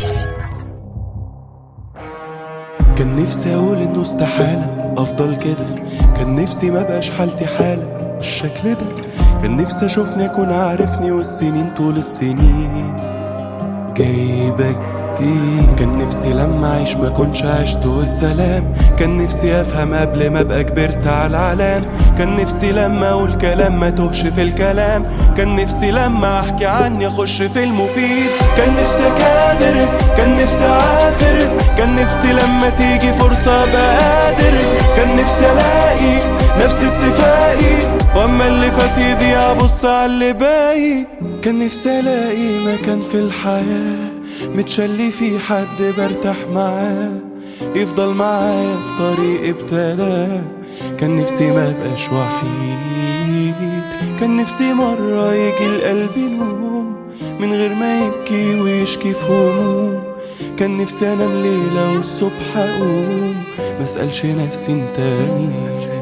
كان نفسي اقول انه استحالة افضل كده كان نفسي ما بقاش حالتي حالة بالشكل ده كان نفسي اشوفني اكون عارفني والسنين طول السنين جايبة جديد كان نفسي لما اعيش ما كنش عشت والسلام كان نفسي افهم قبل ما ابقى كبرت على العلام كان نفسي لما اقول كلام ما توهش في الكلام كان نفسي لما احكي عني اخش في المفيد كان نفسي اكابر كان نفسي اعافر كان نفسي لما تيجي فرصة ابقى قادر كان نفسي الاقي نفس اتفاقي واما اللي فات يضيع ابص على اللي باقي كان نفسي الاقي مكان في الحياة متشلي في حد برتاح معاه يفضل معايا في طريق ابتدى كان نفسي ما بقاش وحيد كان نفسي مرة يجي القلب نوم من غير ما يبكي ويشكي في هموم كان نفسي انام ليلة والصبح اقوم مسألش نفسي انت مين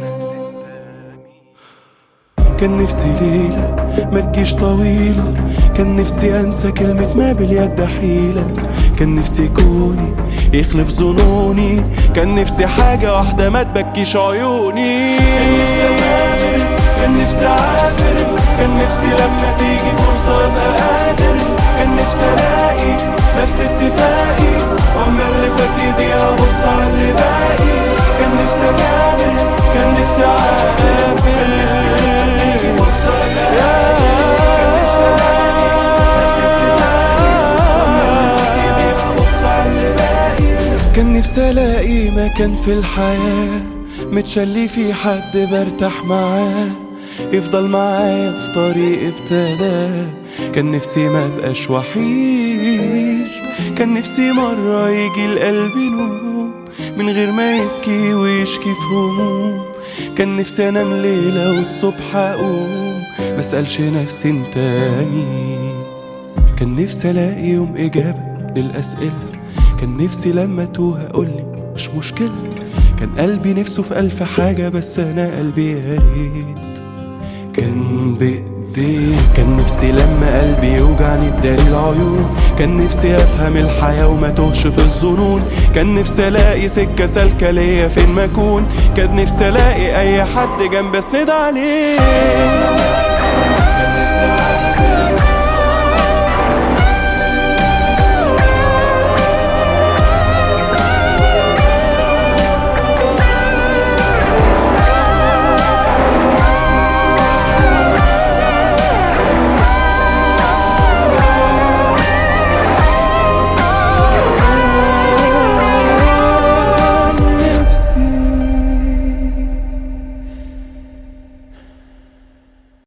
كان نفسي ليلة ما تجيش طويلة كان نفسي انسى كلمة ما باليد حيلة كان نفسي كوني يخلف ظنوني كان نفسي حاجة واحدة ما تبكيش عيوني كان نفسي اسافر كان نفسي اعافر كان نفسي لما تيجي فرصة ابقى قادر كان نفسي الاقي نفس اتفاقي واما اللي فات يضيع ابص على اللي باقي كان نفسي اكابر كان نفسي اعافر كان نفسي لما تيجي فرصة ابقى قادر كان نفسي الاقي نفس اتفاقي واما اللي فات يضيع ابص على اللي باقي كان نفسي الاقي مكان في الحياة متشلي في حد برتاح معاه يفضل معايا في طريق ابتدى كان نفسي ما بقاش وحيد كان نفسي مرة يجي القلب نوم من غير ما يبكي ويشكي في هموم كان نفسي انام ليلة والصبح اقوم مسألش نفسي انت مين كان نفسي الاقي يوم اجابة للاسئلة كان نفسي لما توه اقولي مش مشكلة كان قلبي نفسه في ألف حاجة بس أنا قلبي يا ريت كان بإيديه كان نفسي لما قلبي يوجعني اداري العيون كان نفسي افهم الحياة وما توهش في الظنون كان نفسي الاقي سكة سالكة ليا فين ما اكون كان نفسي الاقي اي حد جنبي اسند عليه